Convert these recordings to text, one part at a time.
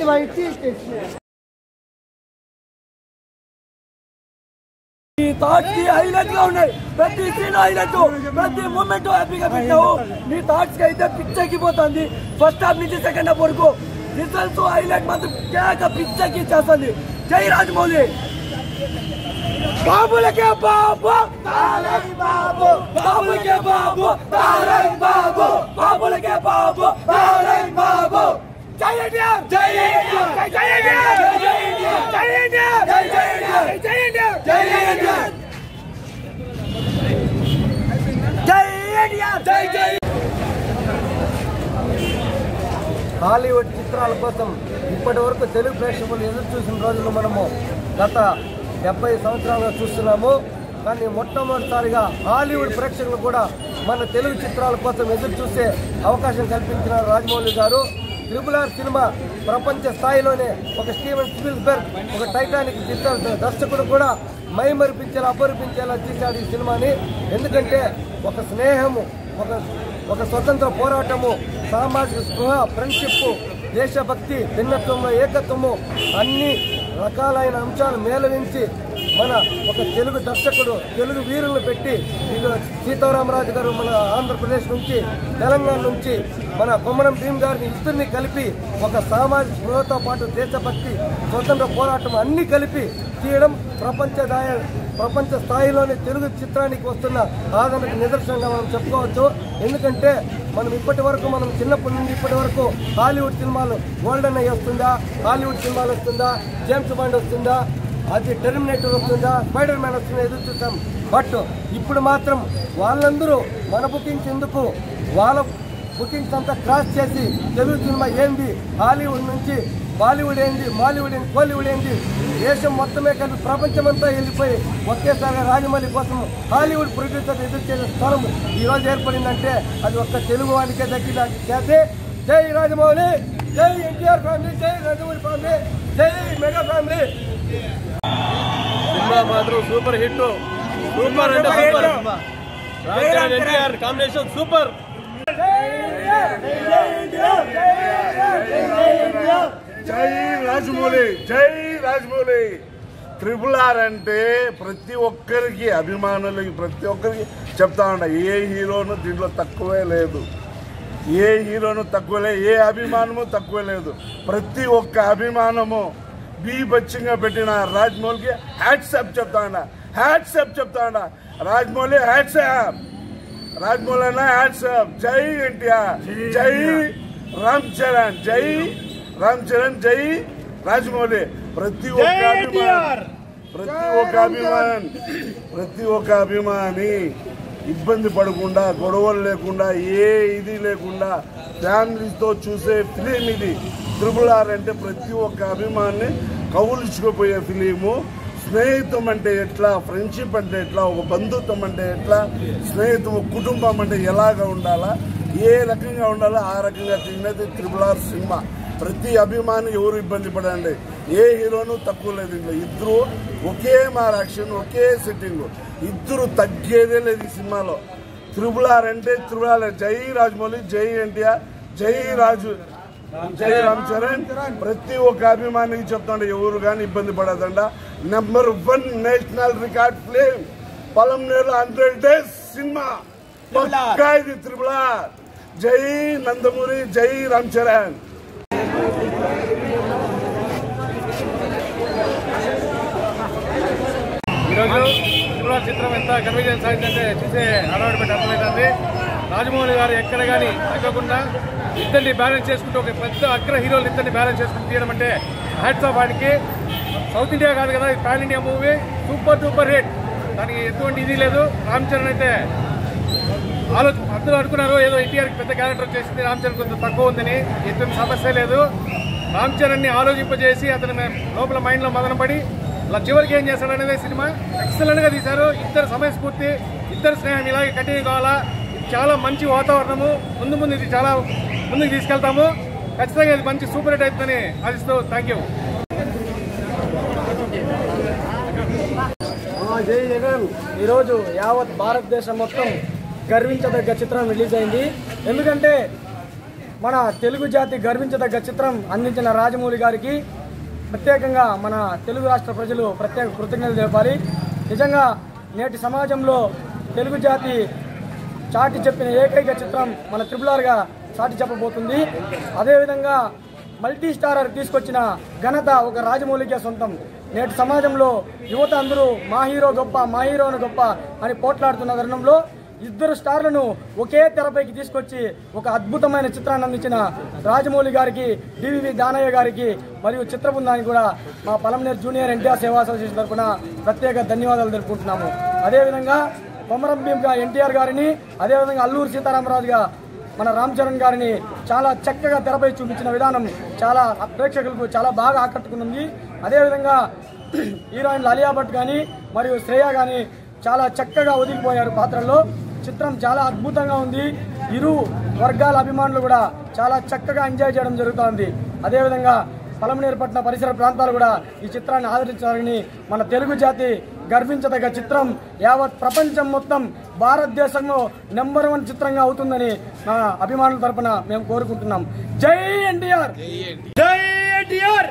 White ఈ thoughts కి highlight గా ఉన్నాయి ప్రతి సీన్ హైలైట్ ప్రతి మూమెంట్ హ్యాపీగా పెట్టావు నీ థాట్స్ కి అయితే పిచ్చెక్కిపోతుంది ఫస్ట్ హాఫ్ నుంచి సెకండ్ హాఫ్ వరకు రిజల్ట్స్ హైలైట్ మాత్రం కేక పిచ్చెక్కి చేస్తుంది జై రాజమౌళి బాబులకే బాబు తారక్ బాబు బాబులకే బాబు తారక్ బాబు బాబులకే బాబు తారక్ బాబు జై ఇండియా జై ఇండియా జై ఇండియా జై ఇండియా జై ఇండియా జై ఇండియా జై ఇండియా జై ఇండియా జై ఇండియా జై జై హాలీవుడ్ చిత్రాల కోసం ఇప్పటి వరకు తెలుగు ప్రేక్షకులు ఎదురు చూసిన రోజులు మనము గత డెబ్బై సంవత్సరాలుగా చూస్తున్నాము కానీ మొట్టమొదటిసారిగా హాలీవుడ్ ప్రేక్షకులు కూడా మన తెలుగు చిత్రాల కోసం ఎదురు చూసే అవకాశం కల్పించిన రాజమౌళి గారు త్రిపుల్ ఆర్ సినిమా ప్రపంచ స్థాయిలోనే ఒక స్టీవెన్ స్పిల్బర్గ్ ఒక టైటానిక్ చిత్ర దర్శకుడు కూడా మైమరిపించేలా అపరిపించేలా తీశాడు ఈ సినిమాని ఎందుకంటే ఒక స్నేహము ఒక ఒక స్వతంత్ర పోరాటము సామాజిక స్పృహ ఫ్రెండ్షిప్ దేశభక్తి భిన్నత్వంలో ఏకత్వము అన్ని రకాలైన అంశాలు మేళవించి మన ఒక తెలుగు దర్శకుడు తెలుగు వీరులను పెట్టి ఇక సీతారామరాజు గారు మన ఆంధ్రప్రదేశ్ నుంచి తెలంగాణ నుంచి మన కొమ్మరం భీమ్ గారిని ఇద్దరిని కలిపి ఒక సామాజిక స్పృహతో పాటు దేశభక్తి స్వతంత్ర పోరాటం అన్ని కలిపి తీయడం ప్రపంచ దాయ ప్రపంచ స్థాయిలోనే తెలుగు చిత్రానికి వస్తున్న ఆదరణకు నిదర్శనంగా మనం చెప్పుకోవచ్చు ఎందుకంటే మనం ఇప్పటి వరకు మనం చిన్నప్పటి నుండి ఇప్పటి వరకు హాలీవుడ్ సినిమాలు గోల్డెన్ అయ్యి వస్తుందా హాలీవుడ్ సినిమాలు వస్తుందా జేమ్స్ బాండ్ వస్తుందా అది టెర్మినేటర్ వస్తుందా స్పైడర్ మ్యాన్ వస్తుందా ఎదురు చూసాం బట్ ఇప్పుడు మాత్రం వాళ్ళందరూ మన బుకింగ్స్ ఎందుకు వాళ్ళ బుకింగ్స్ అంతా క్రాస్ చేసి తెలుగు సినిమా ఏంది హాలీవుడ్ నుంచి బాలీవుడ్ ఏంది మాలీవుడ్ ఏంది కోలీవుడ్ ఏంది దేశం మొత్తమే కలిపి ప్రపంచమంతా వెళ్ళిపోయి ఒకేసారి రాజమౌళి కోసం హాలీవుడ్ ప్రొడ్యూసర్ ఎదురు చేసే స్థలం ఈ రోజు ఏర్పడిందంటే అది ఒక్క తెలుగు వాడికే దక్కిన చేస్తే జై రాజమౌళి జై ఎన్టీఆర్ ఫ్యామిలీ జై రాజమౌళి ఫ్యామిలీ జై మెగా ఫ్యామిలీ సినిమా మాత్రం సూపర్ హిట్ సూపర్ అంటే సూపర్ రాజకీయ ఎన్టీఆర్ కాంబినేషన్ సూపర్ జై రాజమౌళి జై రాజమౌళి ట్రిపుల్ ఆర్ అంటే ప్రతి ఒక్కరికి అభిమానులకి ప్రతి ఒక్కరికి చెప్తా ఉండ ఏ హీరోను దీంట్లో తక్కువే లేదు ఏ హీరోను తక్కువ లేదు ఏ అభిమానము తక్కువ లేదు ప్రతి ఒక్క అభిమానము బీభత్సంగా పెట్టిన రాజమౌళికి హ్యాట్సాప్ చెప్తా ఉండ హ్యాట్సాప్ చెప్తా ఉండ రాజమౌళి హ్యాట్సాప్ రాజమౌళి అన్న హ్యాట్సాప్ జై ఎన్టీఆర్ జై రామ్ చరణ్ జై రామ్ చరణ్ జై రాజమౌళి ప్రతి ఒక్క అభిమాని ప్రతి ఒక్క అభిమాన్ ప్రతి ఒక్క అభిమాని ఇబ్బంది పడకుండా గొడవలు లేకుండా ఏ ఇది లేకుండా ఫ్యామిలీతో చూసే ఫిలిం ఇది త్రిబుల్ ఆర్ అంటే ప్రతి ఒక్క అభిమాన్ని కౌలించుకుపోయే ఫిలిము స్నేహితం అంటే ఎట్లా ఫ్రెండ్షిప్ అంటే ఎట్లా ఒక బంధుత్వం అంటే ఎట్లా స్నేహితం ఒక కుటుంబం అంటే ఎలాగ ఉండాలా ఏ రకంగా ఉండాలో ఆ రకంగా తిన్నది త్రిబుల్ ఆర్ సినిమా ప్రతి అభిమాని ఎవరు ఇబ్బంది పడండి ఏ హీరోను తక్కువ లేదు ఇంట్లో ఇద్దరు ఒకే మార్ యాక్షన్ ఒకే సెట్టింగ్ ఇద్దరు తగ్గేదే లేదు ఈ సినిమాలో త్రిబుల్ ఆర్ అంటే త్రిబుల్ ఆర్ జై రాజమౌళి జై ఎన్టీఆర్ జై రాజు జై రామ్ చరణ్ ప్రతి ఒక్క అభిమానికి చెప్తాండ ఎవరు కానీ ఇబ్బంది పడదండ number one national record film పొలంనేరు హండ్రెడ్ డేస్ సినిమా పక్కా ఇది త్రిబుల్ ఆర్ జై నందమూరి జై రామ్ చరణ్ ఈరోజు త్రిపుర చిత్రం ఎంత ఘన విజయం సాధిందంటే చూసే అలవాటు పెట్టి అర్థమవుతుంది రాజమౌళి గారు ఎక్కడ కానీ తగ్గకుండా ఇద్దరిని బ్యాలెన్స్ చేసుకుంటూ ఒక పెద్ద అగ్ర హీరోలు ఇద్దరిని బ్యాలెన్స్ చేసుకుంటూ తీయడం అంటే హ్యాట్స్ ఆఫ్ వాడికి సౌత్ ఇండియా కాదు కదా ఇది pan India movie super super hit దానికి ఎటువంటి ఇది లేదు రామ్ చరణ్ అయితే ఆలోచన అందరూ అనుకున్నారు ఏదో ఎన్టీఆర్కి పెద్ద క్యారెక్టర్ వచ్చేసింది రామ్ చరణ్ కొంచెం తక్కువ ఉందని ఎటువంటి సమస్య లేదు రామ్ చరణ్ని ఆలోచింపజేసి అతని మే- లోపల మైండ్లో మదనపడి అలా చివరికి ఏం చేస్తాడు అనేది సినిమా ఎక్సలెంట్గా తీశారు ఇద్దరు సమయస్ఫూర్తి ఇద్దరు స్నేహం ఇలాగే కంటిన్యూ కావాలా ఇది చాలా మంచి వాతావరణము ముందు ముందు ఇది చాలా ముందుకు తీసుకెళ్తాము ఖచ్చితంగా ఇది మంచి సూపర్ హిట్ అవుతుందని ఆశిస్తూ థ్యాంక్ యూ ఆ, జై జగన్ ఈరోజు యావత్ భారతదేశం మొత్తం గర్వించదగ్గ చిత్రం రిలీజ్ అయింది ఎందుకంటే మన తెలుగు జాతి గర్వించదగ్గ చిత్రం అందించిన రాజమౌళి గారికి ప్రత్యేకంగా మన తెలుగు రాష్ట్ర ప్రజలు ప్రత్యేక కృతజ్ఞతలు తెలపాలి నిజంగా నేటి సమాజంలో తెలుగు జాతి చాటి చెప్పిన ఏకైక చిత్రం మన త్రిపుల్ ఆర్గా చాటి చెప్పబోతుంది అదేవిధంగా మల్టీ స్టారర్ తీసుకొచ్చిన ఘనత ఒక రాజమౌళికే సొంతం నేటి సమాజంలో యువత అందరూ మా హీరో గొప్ప మా హీరోను గొప్ప అని పోట్లాడుతున్న తరుణంలో ఇద్దరు స్టార్లను ఒకే తెరపైకి తీసుకొచ్చి ఒక అద్భుతమైన చిత్రాన్ని అందించిన రాజమౌళి గారికి డివివి దానయ్య గారికి మరియు చిత్ర బృందానికి కూడా మా పలంనేరు జూనియర్ ఎన్టీఆర్ సేవా అసోసియేషన్ తరఫున ప్రత్యేక ధన్యవాదాలు తెలుపుకుంటున్నాము అదేవిధంగా కొమరం భీమ్గా ఎన్టీఆర్ గారిని అదేవిధంగా అల్లూరు సీతారామరాజుగా మన రామ్ చరణ్ గారిని చాలా చక్కగా తెరపై చూపించిన విధానం చాలా ప్రేక్షకులకు చాలా బాగా ఆకట్టుకున్నది అదేవిధంగా హీరోయిన్ అలియా భట్ కానీ మరియు శ్రేయ కానీ చాలా చక్కగా ఒదిగిపోయారు పాత్రల్లో చిత్రం చాలా అద్భుతంగా ఉంది ఇరు వర్గాల అభిమానులు కూడా చాలా చక్కగా ఎంజాయ్ చేయడం జరుగుతోంది అదేవిధంగా పలమనేరు పట్టిన పరిసర ప్రాంతాలు కూడా ఈ చిత్రాన్ని ఆదరించాలని మన తెలుగు జాతి గర్వించదగ్గ చిత్రం యావత్ ప్రపంచం మొత్తం భారతదేశంలో నెంబర్ వన్ చిత్రంగా అవుతుందని నా అభిమానుల తరపున మేము కోరుకుంటున్నాం జై ఎన్టీఆర్ జై ఎన్టీఆర్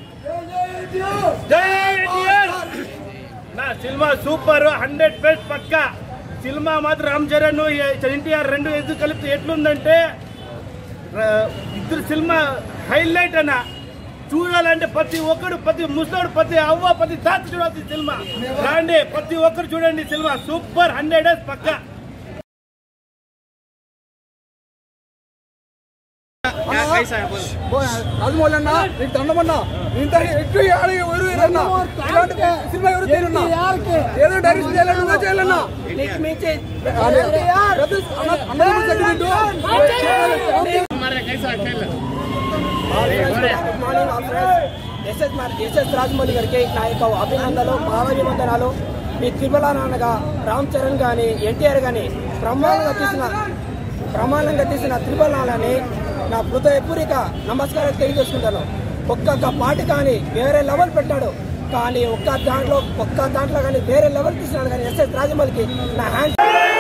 జై ఎన్టీఆర్ నా సినిమా సూపర్ హండ్రెడ్ బెస్ట్ పక్క సినిమా మాత్రం రామ్ చరణ్ ఎన్టీఆర్ రెండు ఎదురు కలిపితే ఎట్లుందంటే ఆ, ఇద్దరు సినిమా హైలైట్ అన్న చూడాలంటే ప్రతి ఒక్కడు ప్రతి ముసలోడు ప్రతి అవ్వ ప్రతి తాత చూడాల్సిన సినిమా రాండి ప్రతి ఒక్కరు చూడండి సినిమా సూపర్ హండ్రెడ్ డేస్ పక్క రాజమౌళి అన్న నీకు దండమన్నా ఇంత ఎక్కువ ఆడి ఎవరు అన్న ఇలాంటి సినిమా ఎవరు తీరన్నా ఏదో డైరెక్షన్ చేయాలన్నా నువ్వే చేయాలన్నా ఎస్ ఎస్ రాజమౌళి గారికి నా యొక్క అభినందనలు భావాభివందనాలు ఈ త్రిపుల నాన్నగా రామ్ చరణ్ కానీ ఎన్టీఆర్ కానీ బ్రహ్మాండంగా తీసిన బ్రహ్మాండంగా తీసిన త్రిపుల నాన్నని నా హృదయపూర్వక నమస్కారం తెలియజేసుకుంటాను ఒక్కొక్క పాట కానీ వేరే లెవెల్ పెట్టాడు కానీ ఒక్క దాంట్లో ఒక్క దాంట్లో కానీ వేరే లెవెల్ తీసినాడు కానీ ఎస్ఎస్ రాజమౌళికి నా హ్యాండ్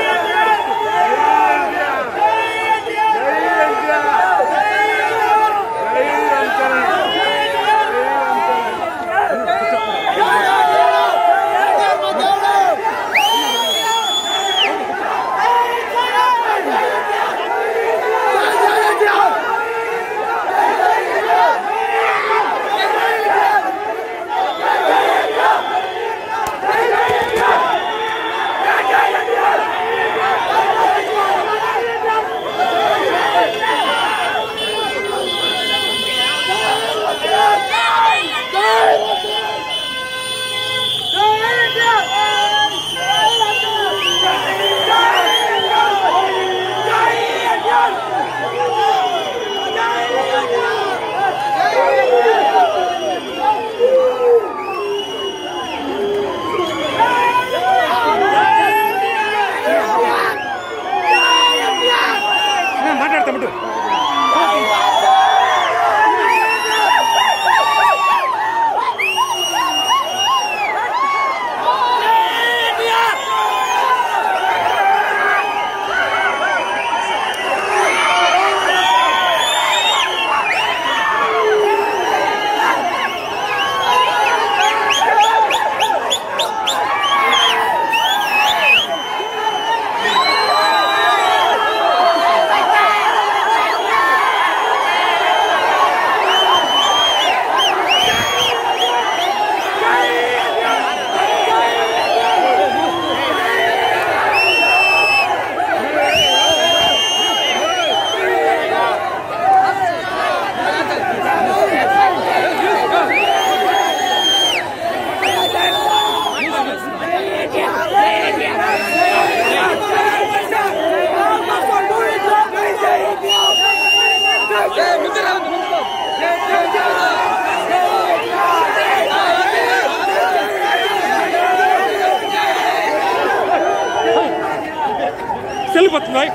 సెల్ పోతుంది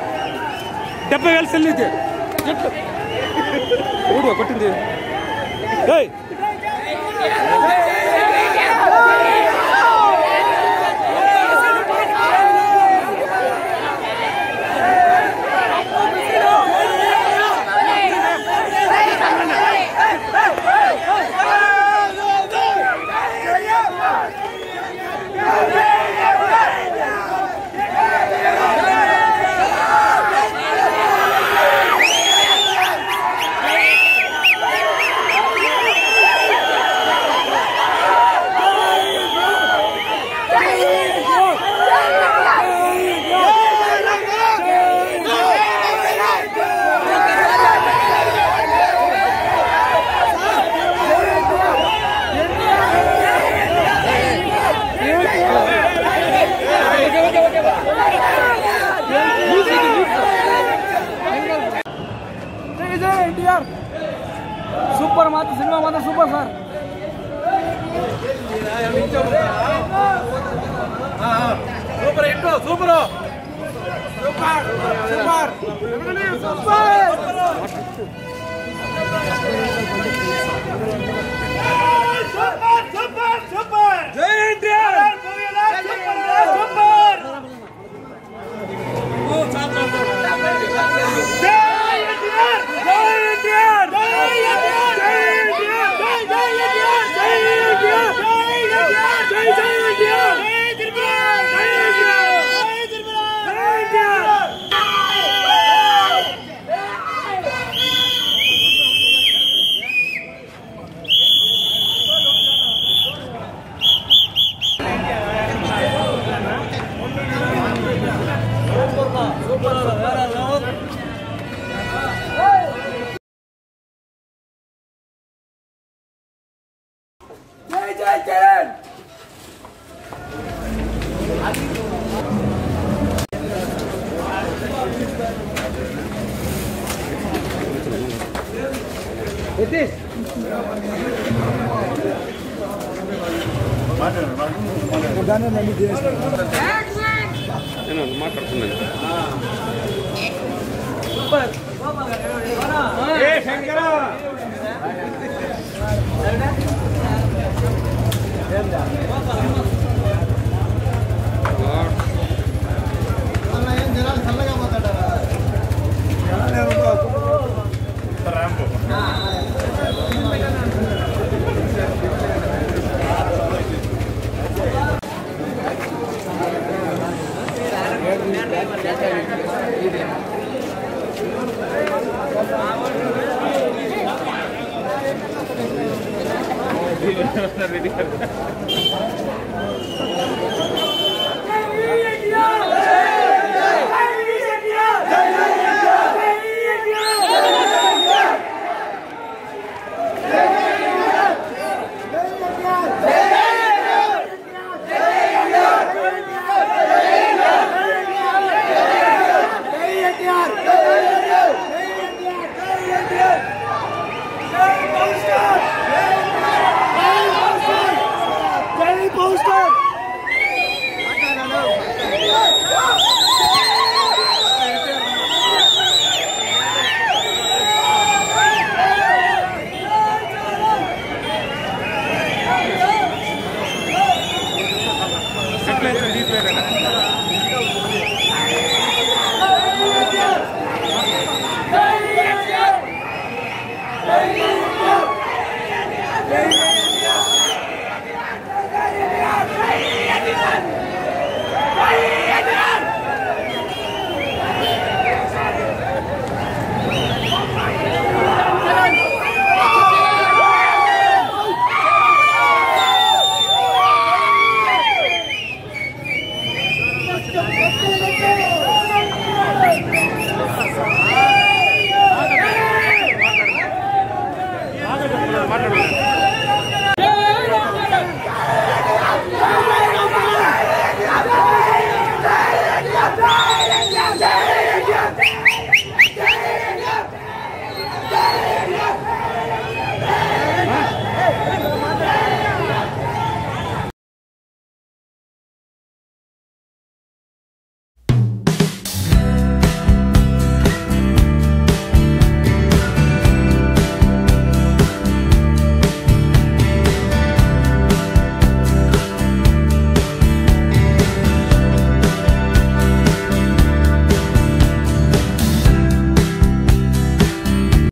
డెబ్బై వేలు సెల్ ఇది ఊడు కొట్టింది ఏయ్ సూపర్ మాత్రం సినిమా మాత్రం super sir super hit super నేను మాట్లాడుతున్నాను Hey!